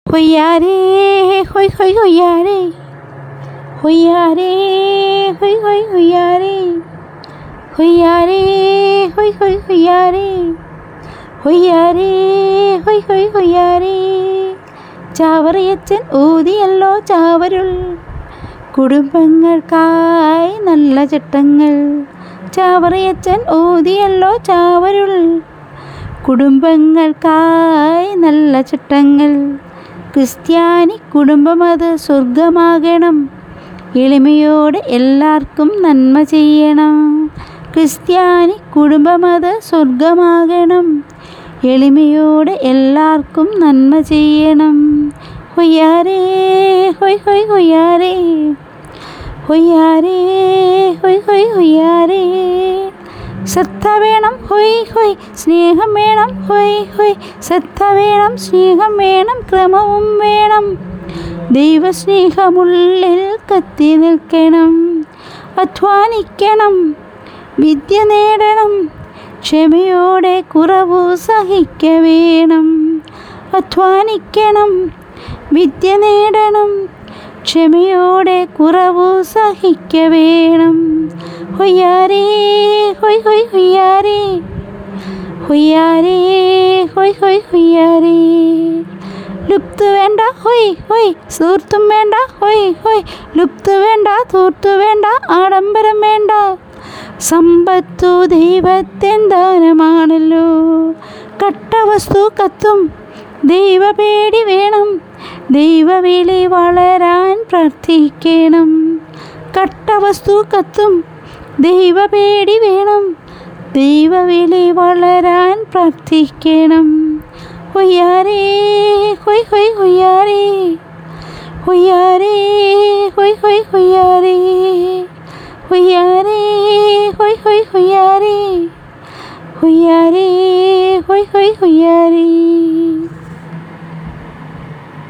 ഹൊയ്യാരേ ഹൊയ് ഹൊയ് ഹൊയ്യാരേ ഹൊയ്യാരേ ഹൊയ് ഹൊയ് ഹൊയ്യാരേ ഹൊയ്യാരേ ഹൊയ് ഹൊയ് ഹൊയ്യാരേ ഹൊയ്യാരേ ഹൊയ് ഹൊയ് ഹൊയ്യാരേ ചാവറിയച്ചൻ ഊതിയല്ലോ ചാവരുൾ കുടുംബങ്ങൾക്കായി നല്ല ചട്ടങ്ങൾ ചാവറിയച്ചൻ ഊതിയല്ലോ ചാവരുൾ കുടുംബങ്ങൾക്കായി നല്ല ചട്ടങ്ങൾ ക്രിസ്ത്യാനി കുടുംബം അത് സ്വർഗമാകണം എളിമയോടെ എല്ലാവർക്കും നന്മ ചെയ്യണം ക്രിസ്ത്യാനി കുടുംബം അത് സ്വർഗമാകണം എളിമയോടെ എല്ലാവർക്കും നന്മ ചെയ്യണം ഹൊയ്യാരേ ഹൊയ് ഹൊയ് ഹൊയ്യാരേ ഹൊയ്യാരേ ഹൊയ് ഹൊയ് ഹൊയ്യാരേ ശ്രദ്ധ വേണം ഹൊയ് ഹൊയ് സ്നേഹം വേണം ഹൊയ് ഹൊയ് ശ്രദ്ധ വേണം സ്നേഹം വേണം ക്രമവും വേണം ദൈവസ്നേഹമുള്ളിൽ കത്തി നിൽക്കണം അധ്വാനിക്കണം വിദ്യ നേടണം ക്ഷമയോടെ കുറവു സഹിക്ക വേണം അധ്വാനിക്കണം വിദ്യ നേടണം ക്ഷമയോടെ കുറവു സഹിക്ക വേണം ഹൊയ്യാരേ ഹൊയ് ഹൊയ് ഹൊയ്യാരേ ഹൊയ്യാരേ ഹൊയ് ഹൊയ് ഹൊയ്യാരേ ലുപ്ത് വേണ്ട ഹൊയ് ഹൊയ് സൂർത്തും വേണ്ട ഹൊയ് ഹൊയ് ലുപ്ത് വേണ്ട തൂർത്തു വേണ്ട ആഡംബരം വേണ്ട സമ്പത്തു ദൈവത്തിൻ ദാനമാണല്ലോ കട്ടവസ്തു കത്തും ദൈവപേടി വേണം ദൈവവിളി വളരാൻ പ്രാർത്ഥിക്കണം കട്ടവസ്തു കത്തും ദൈവപേടി വേണം ദൈവവിളി വളരാൻ പ്രാർത്ഥിക്കണം ഹൊയ്യാരേ ഹൊയ് ഹൊയ് ഹൊയ്യാരേ ഹൊയ്യാരേ ഹൊയ് ഹൊയ് ഹൊയ്യാരേ ഹൊയ്യാരേ ഹൊയ് ഹൊയ് ഹൊയ്യാരേ ഹൊയ്യാരേ ഹൊയ് ഹൊയ് ഹൊയ്യാരേ